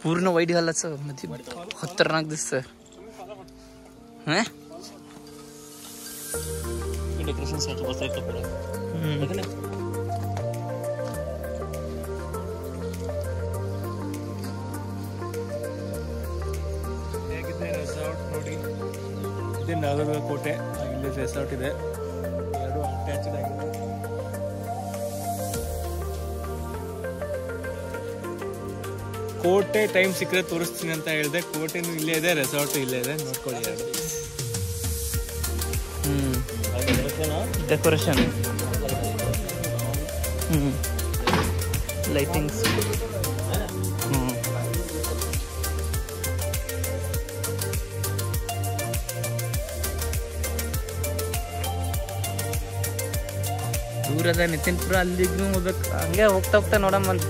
पूर्ण वाईट घालायचं मध्ये खतरनाक दिसतंय हं? डेकोरेशन साठी बसायचं पुढे हम्म. ಹೇಗಿದೆ ರೆಸಾರ್ಟ್ ನೋಡಿ ಇದೆ ನಗರದ ಕೋಟೆ ಇಲ್ಲಿ ರೆಸಾರ್ಟ್ ಇದೆ ಎರಡು ಅಟ್ಯಾಚ್ಡ್ ಆಗಿದೆ ಕೋಟೆ ಟೈಮ್ ಸಿಕ್ಕರೆ ತೋರಿಸ್ತೀನಿ ಅಂತ ಹೇಳಿದೆ ಕೋಟೆನೂ ಇಲ್ಲೇ ಇದೆ ರೆಸಾರ್ಟ್ ಇಲ್ಲೇ ಇದೆ ನೋಡ್ಕೊಳ್ಳಿ ಎರಡು ಹ್ಮ್ ಡೆಕೋರೇಷನ್ ಹ್ಮ್ ಲೈಟಿಂಗ್ಸ್ ಹ್ಮ್ ದೂರದ ನಿತಿನ್ಪುರ ಅಲ್ಲಿಗೂ ಹೋಗ್ಬೇಕು ಹಂಗೆ ಹೋಗ್ತಾ ಹೋಗ್ತಾ ನೋಡಮ್ಮ ಅಲ್ಲಿ.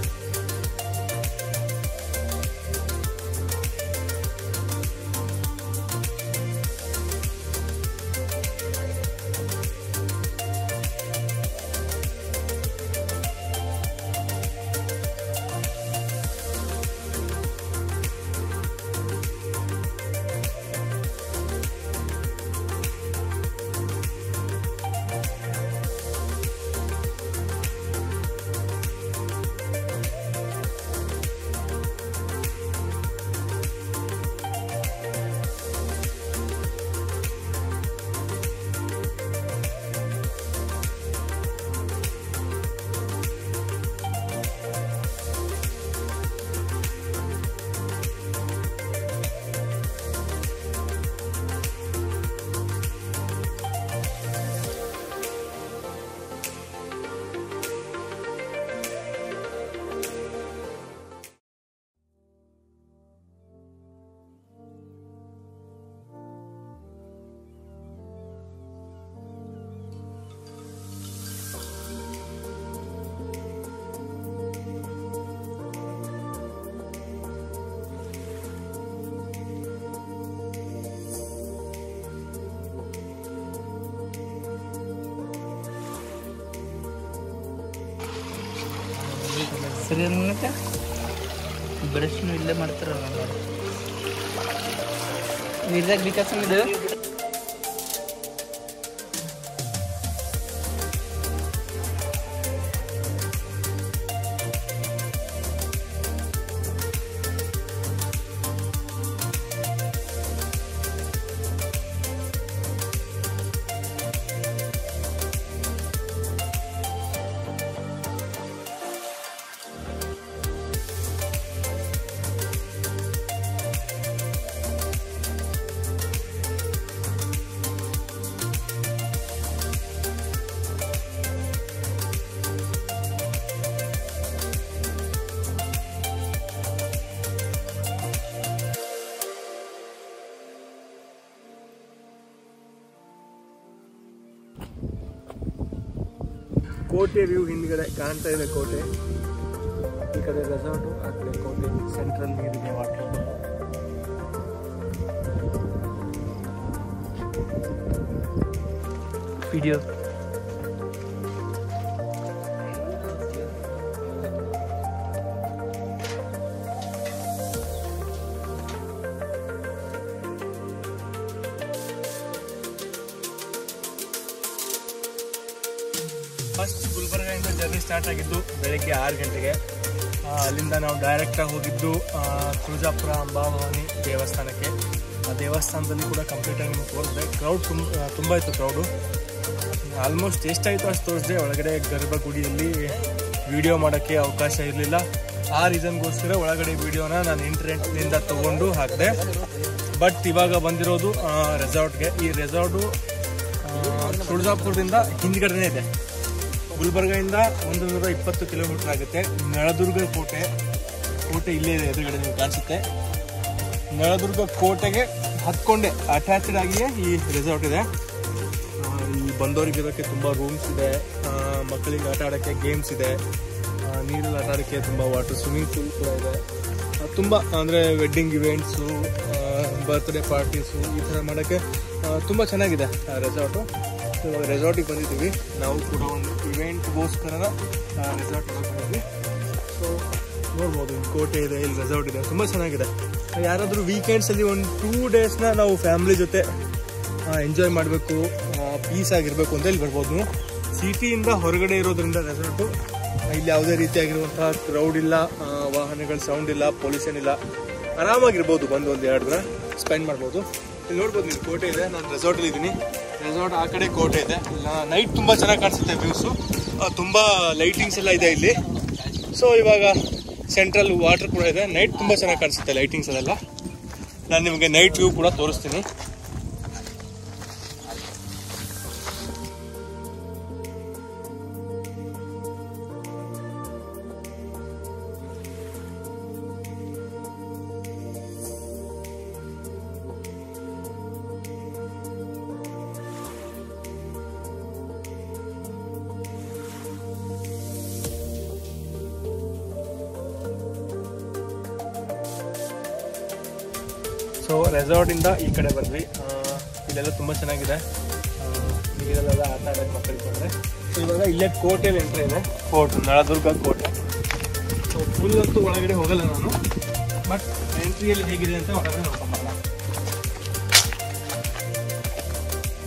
ಸರಿ ಅನ್ನಕ್ಕೆ ಬ್ರಷ್ನು ಇಲ್ಲೇ ಮಾಡ್ತಾರಲ್ಲ ನೀರ್ದಾಗ ವಿಕಾಸ ಇದು ಕೋಟೆ ವ್ಯೂ ಹಿಂದ್ಗಡೆ ಕಾಣ್ತಾ ಇದೆ ಕೋಟೆ ಈ ಕಡೆ ರೆಸಾರ್ಟು ಆ ಕಡೆ ಕೋಟೆ ಸೆಂಟ್ರಲ್ ನೀರಿದೆ ವಾಟರ್ ವಿಡಿಯೋ ಫಸ್ಟ್ ಗುಲ್ಬರ್ಗದಿಂದ ಜರ್ನಿ ಸ್ಟಾರ್ಟ್ ಆಗಿದ್ದು ಬೆಳಗ್ಗೆ ಆರು ಗಂಟೆಗೆ ಆ, ಅಲ್ಲಿಂದ ನಾವು ಡೈರೆಕ್ಟಾಗಿ ಹೋಗಿದ್ದು ಆ, ತುಳಜಾಪುರ ಅಂಬಾಭವಾನಿ ದೇವಸ್ಥಾನಕ್ಕೆ ಆ ದೇವಸ್ಥಾನದಲ್ಲಿ ಕೂಡ ಕಂಪ್ಲೀಟಾಗಿ ನಿಮ್ಗೆ ತೋರಿಸಿದೆ ಕ್ರೌಡ್ ತುಂಬ ತುಂಬ ಇತ್ತು ಕ್ರೌಡು ಆಲ್ಮೋಸ್ಟ್ ಎಷ್ಟಾಯಿತು ಅಷ್ಟು ತೋರಿಸಿದೆ ಒಳಗಡೆ ಗರ್ಭಗುಡಿಯಲ್ಲಿ ವಿಡಿಯೋ ಮಾಡೋಕ್ಕೆ ಅವಕಾಶ ಇರಲಿಲ್ಲ ಆ ರೀಸನ್ಗೋಸ್ಕರ ಒಳಗಡೆ ವಿಡಿಯೋನ ನಾನು ಇಂಟರ್ನೆಟ್ನಿಂದ ತೊಗೊಂಡು ಹಾಕಿದೆ ಬಟ್ ಇವಾಗ ಬಂದಿರೋದು ರೆಸಾರ್ಟ್ಗೆ ಈ ರೆಸಾರ್ಟು ತುಳಜಾಪುರದಿಂದ ಹಿಂದ್ಗಡೆನೇ ಇದೆ ಗುಲ್ಬರ್ಗದಿಂದ ಒಂದು ನೂರ ಇಪ್ಪತ್ತು ಕಿಲೋಮೀಟರ್ ಆಗುತ್ತೆ ನಳದುರ್ಗ ಕೋಟೆ ಕೋಟೆ ಇಲ್ಲೇ ಇದೆ ಎದುರುಗಡೆ ನೀವು ಕಾಣಿಸುತ್ತೆ ನಳದುರ್ಗ ಕೋಟೆಗೆ ಹತ್ಕೊಂಡೆ ಅಟ್ಯಾಚ್ಡ್ ಆಗಿಯೇ ಈ ರೆಸಾರ್ಟ್ ಇದೆ ಆ, ಇಲ್ಲಿ ಬಂದವರಿಗೆ ಇರೋಕ್ಕೆ ತುಂಬ ರೂಮ್ಸ್ ಇದೆ ಆ, ಮಕ್ಕಳಿಗೆ ಆಟ ಆಡೋಕ್ಕೆ ಗೇಮ್ಸ್ ಇದೆ ಆ, ನೀರಲ್ಲಿ ಆಟ ಆಡೋಕ್ಕೆ ತುಂಬ ವಾಟರ್ ಸ್ವಿಮ್ಮಿಂಗ್ ಪೂಲ್ ಕೂಡ ಇದೆ ಆ, ತುಂಬ ಅಂದರೆ ವೆಡ್ಡಿಂಗ್ ಇವೆಂಟ್ಸು ಬರ್ತ್ಡೇ ಪಾರ್ಟೀಸು ಈ ಥರ ಮಾಡೋಕ್ಕೆ ತುಂಬ ಚೆನ್ನಾಗಿದೆ ರೆಸಾರ್ಟು ಇವಾಗ ರೆಸಾರ್ಟಿಗೆ ಬಂದಿದ್ದೀವಿ ನಾವು ಕೂಡ ಒಂದು ಇವೆಂಟ್ಗೋಸ್ಕರ ರೆಸಾರ್ಟ್ ಬಂದಿದ್ವಿ ಸೊ ನೋಡ್ಬೋದು ಇಲ್ಲಿ ಕೋಟೆ ಇದೆ ಇಲ್ಲಿ ರೆಸಾರ್ಟ್ ಇದೆ ತುಂಬ ಚೆನ್ನಾಗಿದೆ ಯಾರಾದರೂ ವೀಕೆಂಡ್ಸಲ್ಲಿ ಒಂದು ಟೂ ಡೇಸ್ನ ನಾವು ಫ್ಯಾಮಿಲಿ ಜೊತೆ ಎಂಜಾಯ್ ಮಾಡಬೇಕು ಪೀಸ್ ಆಗಿರಬೇಕು ಅಂತ ಇಲ್ಲಿ ಬರ್ಬೋದು ನೀವು ಸಿಟಿಯಿಂದ ಹೊರಗಡೆ ಇರೋದ್ರಿಂದ ರೆಸಾರ್ಟು ಇಲ್ಲಿ ಯಾವುದೇ ರೀತಿಯಾಗಿರುವಂತಹ ಕ್ರೌಡ್ ಇಲ್ಲ ಆ, ವಾಹನಗಳ ಸೌಂಡ್ ಇಲ್ಲ ಪೊಲ್ಯೂಷನ್ ಇಲ್ಲ ಆರಾಮಾಗಿರ್ಬೋದು ಬಂದು ಒಂದು ಎರಡು ದಿನ ಸ್ಪೆಂಡ್ ಮಾಡ್ಬೋದು ಇಲ್ಲಿ ನೋಡ್ಬೋದು ಇಲ್ಲಿ ಕೋಟೆ ಇದೆ ನಾನು ರೆಸಾರ್ಟಲ್ಲಿ ಇದ್ದೀನಿ ರೆಸಾರ್ಟ್ ಆ ಕಡೆ ಕೋಟೆ ಇದೆ ನೈಟ್ ತುಂಬ ಚೆನ್ನಾಗಿ ಕಾಣಿಸುತ್ತೆ ವ್ಯೂಸು ತುಂಬ ಲೈಟಿಂಗ್ಸ್ ಎಲ್ಲ ಇದೆ ಇಲ್ಲಿ ಸೊ ಇವಾಗ ಸೆಂಟ್ರಲ್ ವಾಟರ್ ಕೂಡ ಇದೆ ನೈಟ್ ತುಂಬ ಚೆನ್ನಾಗಿ ಕಾಣಿಸುತ್ತೆ ಲೈಟಿಂಗ್ಸ್ ಅದೆಲ್ಲ ನಾನು ನಿಮಗೆ ನೈಟ್ ವ್ಯೂ ಕೂಡ ತೋರಿಸ್ತೀನಿ ಸೊ ರೆಸಾರ್ಟಿಂದ ಈ ಕಡೆ ಬಂದ್ವಿ ಆ, ಇಲ್ಲೆಲ್ಲ ತುಂಬ ಚೆನ್ನಾಗಿದೆ ಆ, ನೀರಲ್ಲೆಲ್ಲ ಆಟ ಆಡೋಕ್ಕೆ ಮಕ್ಕಳಿಗೆ ಬಂದರೆ ಸೊ ಇವಾಗ ಇಲ್ಲೇ ಕೋಟೆಯಲ್ಲಿ ಎಂಟ್ರಿ ಇದೆ ಫೋರ್ಟ್ ನಳದುರ್ಗ ಕೋಟೆ ಸೊ ಫುಲ್ ಅಂತೂ ಒಳಗಡೆ ಹೋಗಲ್ಲ ನಾನು ಬಟ್ ಎಂಟ್ರಿಯಲ್ಲಿ ಹೇಗಿದೆ ಅಂತ ಒಳಗಡೆ ನೋಡ್ಕೊಂಬ